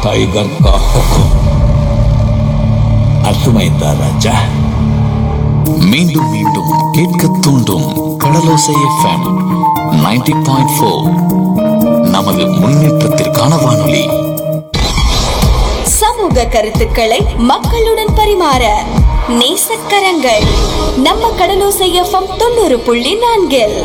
tiger का हुक्म அர்த்தமைந்தா ராஜா மீண்டும் மீண்டும் கேட்க தூண்டும் கடலோசை எஃப்எம் 90.4 பாயிண்ட் ஃபோர் நமது முன்னேற்றத்திற்கான வானொலி சமூக கருத்துக்களை மக்களுடன் பரிமாற நேசக்கரங்கள் நம்ம கடலோசை எஃப்எம் தொண்ணூறு புள்ளி நான்கில்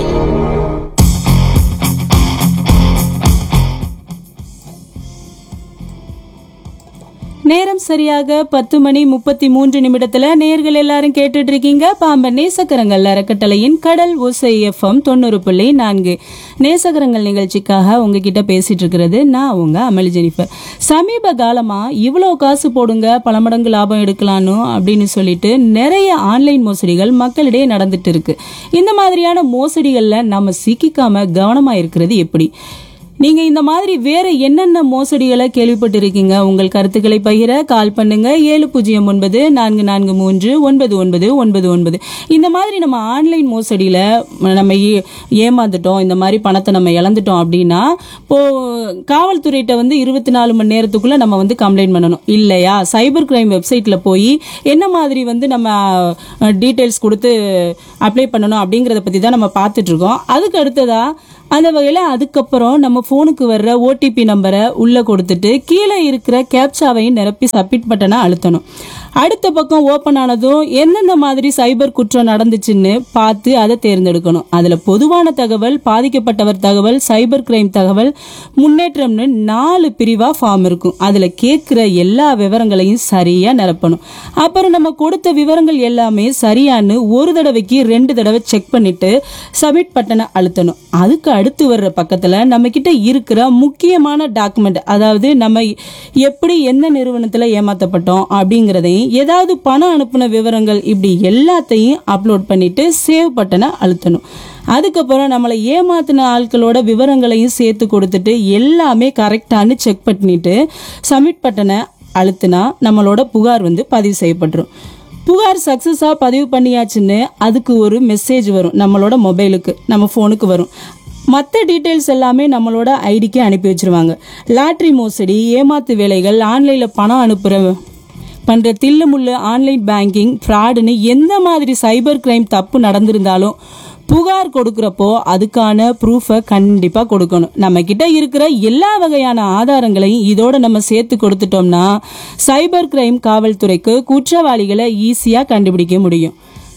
நேரம் சரியாக பத்து மணி முப்பத்தி மூன்று நிமிடத்துல நேர்கள் எல்லாரும் கேட்டுட்டு இருக்கீங்க பாம்பன் நேசக்கரங்கள் அறக்கட்டளையின் கடல் ஓசை எஃப்எம் தொண்ணூறு புள்ளி நான்கு நேசக்கரங்கள் நிகழ்ச்சிக்காக உங்ககிட்ட பேசிட்டு இருக்கிறது நான் உங்க அமளி ஜெனிஃபர் சமீப காலமா இவ்வளோ காசு போடுங்க பல மடங்கு லாபம் எடுக்கலான்னு அப்படின்னு சொல்லிட்டு நிறைய ஆன்லைன் மோசடிகள் மக்களிடையே நடந்துட்டு இருக்கு இந்த மாதிரியான மோசடிகள்ல நம்ம சிக்கிக்காம கவனமா இருக்கிறது எப்படி நீங்க இந்த மாதிரி வேற என்னென்ன மோசடிகளை கேள்விப்பட்டிருக்கீங்க உங்கள் கருத்துக்களை பகிர கால் பண்ணுங்க ஏழு பூஜ்ஜியம் ஒன்பது நான்கு நான்கு மூன்று ஒன்பது ஒன்பது ஒன்பது ஒன்பது இந்த மாதிரி நம்ம ஆன்லைன் மோசடியில நம்ம ஏ- ஏமாந்துட்டோம் இந்த மாதிரி பணத்தை நம்ம இழந்துட்டோம் அப்படின்னா இப்போ காவல்துறையிட்ட வந்து இருபத்தி நாலு மணி நேரத்துக்குள்ள நம்ம வந்து கம்ப்ளைண்ட் பண்ணணும் இல்லையா சைபர் கிரைம் வெப்சைட்ல போய் என்ன மாதிரி வந்து நம்ம டீட்டெயில்ஸ் கொடுத்து அப்ளை பண்ணணும் அப்படிங்கறத பத்தி தான் நம்ம பார்த்துட்டு இருக்கோம் அதுக்கு அடுத்ததா அந்த வகையில் அதுக்கப்புறம் நம்ம ஃபோனுக்கு வர்ற ஓடிபி நம்பரை உள்ளே கொடுத்துட்டு கீழே இருக்கிற கேப்சாவையும் நிரப்பி சப்மிட் பட்டனை அழுத்தணும் அடுத்த பக்கம் ஓப்பன் ஆனதும் எந்தெந்த மாதிரி சைபர் குற்றம் நடந்துச்சுன்னு பார்த்து அதை தேர்ந்தெடுக்கணும் அதில் பொதுவான தகவல் பாதிக்கப்பட்டவர் தகவல் சைபர் கிரைம் தகவல் முன்னேற்றம்னு நாலு பிரிவாக ஃபார்ம் இருக்கும் அதில் கேட்குற எல்லா விவரங்களையும் சரியாக நிரப்பணும் அப்புறம் நம்ம கொடுத்த விவரங்கள் எல்லாமே சரியான்னு ஒரு தடவைக்கு ரெண்டு தடவை செக் பண்ணிட்டு சப்மிட் பட்டனை அழுத்தணும் அதுக்கு அடுத்து வர்ற பக்கத்துல நம்ம கிட்ட இருக்கிற முக்கியமான டாக்குமெண்ட் அதாவது நம்ம எப்படி எந்த நிறுவனத்துல ஏமாத்தப்பட்டோம் அப்படிங்கறதையும் ஏதாவது பணம் அனுப்புன விவரங்கள் இப்படி எல்லாத்தையும் அப்லோட் பண்ணிட்டு சேவ் பட்டனை அழுத்தணும் அதுக்கப்புறம் நம்மளை ஏமாத்தின ஆட்களோட விவரங்களையும் சேர்த்து கொடுத்துட்டு எல்லாமே கரெக்டானு செக் பண்ணிட்டு சப்மிட் பட்டனை அழுத்தினா நம்மளோட புகார் வந்து பதிவு செய்யப்பட்டுரும் புகார் சக்ஸஸாக பதிவு பண்ணியாச்சுன்னு அதுக்கு ஒரு மெசேஜ் வரும் நம்மளோட மொபைலுக்கு நம்ம ஃபோனுக்கு வரும் மற்ற டீட்டெயில்ஸ் எல்லாமே நம்மளோட ஐடிக்கு அனுப்பி வச்சிருவாங்க லாட்ரி மோசடி ஏமாத்து வேலைகள் ஆன்லைனில் பணம் அனுப்புகிற பண்ணுற தில்லுமுள்ளு ஆன்லைன் பேங்கிங் ஃப்ராடுன்னு எந்த மாதிரி சைபர் கிரைம் தப்பு நடந்திருந்தாலும் புகார் கொடுக்குறப்போ அதுக்கான ப்ரூஃபை கண்டிப்பாக கொடுக்கணும் நம்ம கிட்ட இருக்கிற எல்லா வகையான ஆதாரங்களையும் இதோட நம்ம சேர்த்து கொடுத்துட்டோம்னா சைபர் கிரைம் காவல்துறைக்கு குற்றவாளிகளை ஈஸியாக கண்டுபிடிக்க முடியும்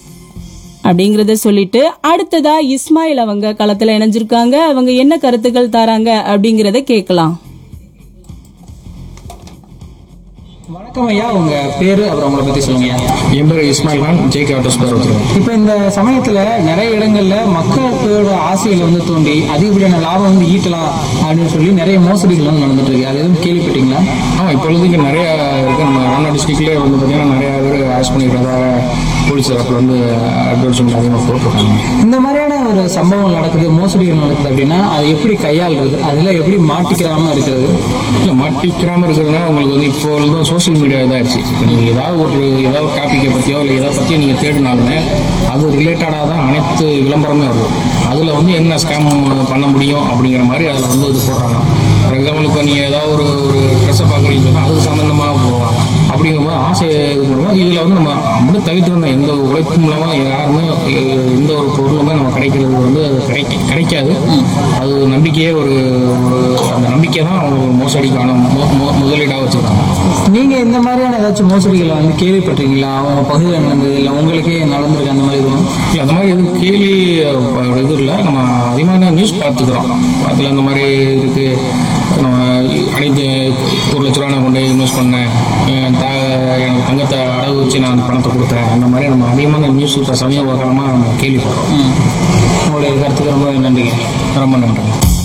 அப்படிங்கறத சொல்லிட்டு அடுத்ததா இஸ்மாயில் அவங்க களத்துல இணைஞ்சிருக்காங்க அவங்க என்ன கருத்துக்கள் தராங்க அப்படிங்கறத கேட்கலாம் வணக்கம் ஐயா உங்க பேரு அப்புறம் உங்களை பத்தி சொல்லுங்க ஐயா என் பேர் இஸ்மாயில் கான் ஜேகே ஆட்டோஸ் பேர் வச்சுருக்கேன் இப்போ இந்த சமயத்துல நிறைய இடங்கள்ல மக்களோட ஆசைகளை வந்து தோண்டி அதிகப்படியான லாபம் வந்து ஈட்டலாம் அப்படின்னு சொல்லி நிறைய மோசடிகள் வந்து நடந்துட்டு இருக்கு அது எதுவும் கேள்விப்பட்டீங்களா ஆ இப்பொழுதுக்கு நிறைய இருக்கு நம்ம ராமநாடு டிஸ்ட்ரிக்ட்லேயே வந்து பார்த்தீங்கன்னா நிறைய பேர் அரெஸ்ட் பண்ணிக்கிறதாக போலீஸ் தரப்பில் வந்து அட்வர்டைஸ்மெண்ட் அதிகமாக போட்டிருக்காங்க இந்த மாதிரியான ஒரு சம்பவம் நடக்குது மோசடிகள் நடக்குது அப்படின்னா அதை எப்படி கையாளுறது அதுல எப்படி மாட்டிக்கிறாம இருக்கிறது இல்லை மாட்டிக்கிறாமல் இருக்கிறதுனால உங்களுக்கு வந்து இப்போ வந்து சோஷியல் மீடியா இதாகிடுச்சு இப்போ நீங்கள் ஏதாவது ஒரு ஏதாவது டாப்பிக்கை பற்றியோ இல்லை எதை பற்றியோ நீங்கள் தேடினாலுமே அது ரிலேட்டடாக தான் அனைத்து விளம்பரமே வரும் அதில் வந்து என்ன ஸ்கேம் பண்ண முடியும் அப்படிங்கிற மாதிரி அதில் வந்து இது போடுறாங்க ஃபார் எக்ஸாம்பிள் இப்போ நீங்கள் ஏதாவது ஒரு ஒரு ட்ரெஸ்ஸை பார்க்குறீங்கன்னு சொன்னால் அதுக்கு சம்மந்தமாக போவாங்க அப்படிங்கும்போது ஆசை இது பண்ணுவோம் இதில் வந்து நம்ம அப்படியே தவிர்த்து வந்த எந்த உழைப்பும் இல்லாமல் யாருமே எ- எந்த ஒரு பொருளுமே நம்ம கிடைக்கிறது வந்து அது கிடைக்க கிடைக்காது அது நம்பிக்கையே ஒரு ஒரு- அந்த நம்பிக்கை தான் அவங்க மோசடிக்கான மு- மு- முதலீடாக வச்சுருக்காங்க நீங்க இந்த மாதிரியான ஏதாச்சும் மோசடிகளை வந்து கேள்விப்பட்டிருக்கீங்களா அவங்க பகுதியில் நடந்தது இல்லை உங்களுக்கே நடந்திருக்கு அந்த மாதிரி எதுவும் இல்லை அந்த மாதிரி எதுவும் கேள்வி அஹ், இது இல்லை நம்ம அதிகமான நியூஸ் பார்த்துக்கிறோம் அதில் அந்த மாதிரி இருக்கு நம்ம அனைத்து ஒரு லட்ச ரூபா நான் கொண்டு போய் இன்வெஸ்ட் பண்ணேன் என் த எனக்கு தங்கத்தை அடகு வச்சு நான் அந்த பணத்தை கொடுத்தேன் அந்த மாதிரி நம்ம அதிகமான நியூஸ் இப்போ சமீப காலமாக நம்ம கேள்விப்படுறோம் உங்களுடைய கருத்துக்கு ரொம்ப நன்றிங்க ரொம்ப நன்றி